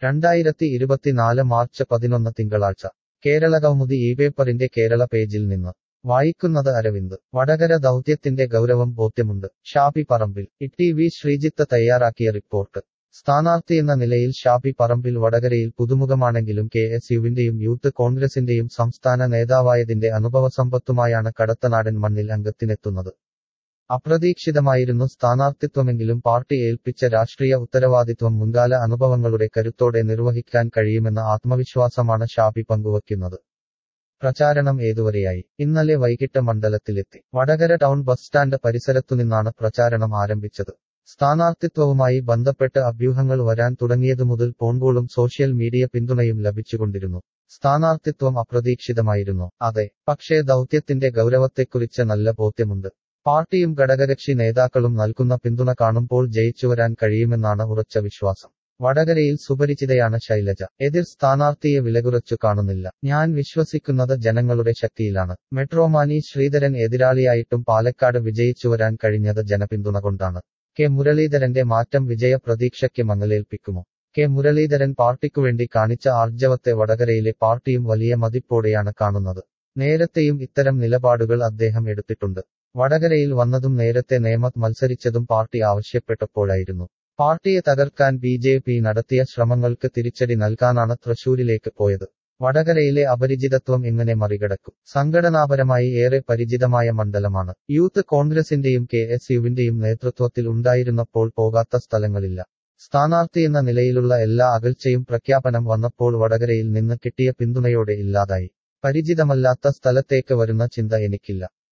രണ്ടായിരത്തി ഇരുപത്തിനാല് മാർച്ച് പതിനൊന്ന് തിങ്കളാഴ്ച കേരള കൗമുദി ഈ പേപ്പറിന്റെ കേരള പേജിൽ നിന്ന് വായിക്കുന്നത് അരവിന്ദ് വടകര ദൗത്യത്തിന്റെ ഗൗരവം ബോധ്യമുണ്ട് ഷാഫി പറമ്പിൽ ഇ വി ശ്രീജിത്ത് തയ്യാറാക്കിയ റിപ്പോർട്ട് സ്ഥാനാർത്ഥിയെന്ന നിലയിൽ ഷാഫി പറമ്പിൽ വടകരയിൽ പുതുമുഖമാണെങ്കിലും കെ എസ് യുവിന്റെയും യൂത്ത് കോൺഗ്രസിന്റെയും സംസ്ഥാന നേതാവായതിന്റെ അനുഭവസമ്പത്തുമായാണ് കടത്തനാടൻ മണ്ണിൽ അംഗത്തിനെത്തുന്നത് അപ്രതീക്ഷിതമായിരുന്നു സ്ഥാനാർത്ഥിത്വമെങ്കിലും പാർട്ടി ഏൽപ്പിച്ച രാഷ്ട്രീയ ഉത്തരവാദിത്വം മുൻകാല അനുഭവങ്ങളുടെ കരുത്തോടെ നിർവഹിക്കാൻ കഴിയുമെന്ന ആത്മവിശ്വാസമാണ് ഷാഫി പങ്കുവയ്ക്കുന്നത് പ്രചാരണം ഏതുവരെയായി ഇന്നലെ വൈകിട്ട് മണ്ഡലത്തിലെത്തി വടകര ടൗൺ ബസ് സ്റ്റാൻഡ് പരിസരത്തുനിന്നാണ് പ്രചാരണം ആരംഭിച്ചത് സ്ഥാനാർത്ഥിത്വവുമായി ബന്ധപ്പെട്ട് അഭ്യൂഹങ്ങൾ വരാൻ തുടങ്ങിയതു മുതൽ ഫോൺകോളും സോഷ്യൽ മീഡിയ പിന്തുണയും ലഭിച്ചുകൊണ്ടിരുന്നു സ്ഥാനാർത്ഥിത്വം അപ്രതീക്ഷിതമായിരുന്നു അതെ പക്ഷേ ദൗത്യത്തിന്റെ ഗൗരവത്തെക്കുറിച്ച് നല്ല ബോധ്യമുണ്ട് പാർട്ടിയും ഘടകകക്ഷി നേതാക്കളും നൽകുന്ന പിന്തുണ കാണുമ്പോൾ ജയിച്ചുവരാൻ കഴിയുമെന്നാണ് ഉറച്ച വിശ്വാസം വടകരയിൽ സുപരിചിതയാണ് ശൈലജ എതിർ സ്ഥാനാർത്ഥിയെ വിലകുറച്ചു കാണുന്നില്ല ഞാൻ വിശ്വസിക്കുന്നത് ജനങ്ങളുടെ ശക്തിയിലാണ് മെട്രോമാനി ശ്രീധരൻ എതിരാളിയായിട്ടും പാലക്കാട് വിജയിച്ചുവരാൻ കഴിഞ്ഞത് ജനപിന്തുണ കൊണ്ടാണ് കെ മുരളീധരന്റെ മാറ്റം വിജയ പ്രതീക്ഷയ്ക്ക് മങ്ങലേൽപ്പിക്കുമോ കെ മുരളീധരൻ പാർട്ടിക്കുവേണ്ടി കാണിച്ച ആർജവത്തെ വടകരയിലെ പാർട്ടിയും വലിയ മതിപ്പോടെയാണ് കാണുന്നത് നേരത്തെയും ഇത്തരം നിലപാടുകൾ അദ്ദേഹം എടുത്തിട്ടുണ്ട് വടകരയിൽ വന്നതും നേരത്തെ നേമത്ത് മത്സരിച്ചതും പാർട്ടി ആവശ്യപ്പെട്ടപ്പോഴായിരുന്നു പാർട്ടിയെ തകർക്കാൻ ബി ജെ പി നടത്തിയ ശ്രമങ്ങൾക്ക് തിരിച്ചടി നൽകാനാണ് തൃശൂരിലേക്ക് പോയത് വടകരയിലെ അപരിചിതത്വം എങ്ങനെ മറികടക്കും സംഘടനാപരമായി ഏറെ പരിചിതമായ മണ്ഡലമാണ് യൂത്ത് കോൺഗ്രസിന്റെയും കെ എസ് യുവിന്റെയും നേതൃത്വത്തിൽ ഉണ്ടായിരുന്നപ്പോൾ പോകാത്ത സ്ഥലങ്ങളില്ല സ്ഥാനാർത്ഥിയെന്ന നിലയിലുള്ള എല്ലാ അകൽച്ചയും പ്രഖ്യാപനം വന്നപ്പോൾ വടകരയിൽ നിന്ന് കിട്ടിയ പിന്തുണയോടെ ഇല്ലാതായി പരിചിതമല്ലാത്ത സ്ഥലത്തേക്ക് വരുന്ന ചിന്ത എനിക്കില്ല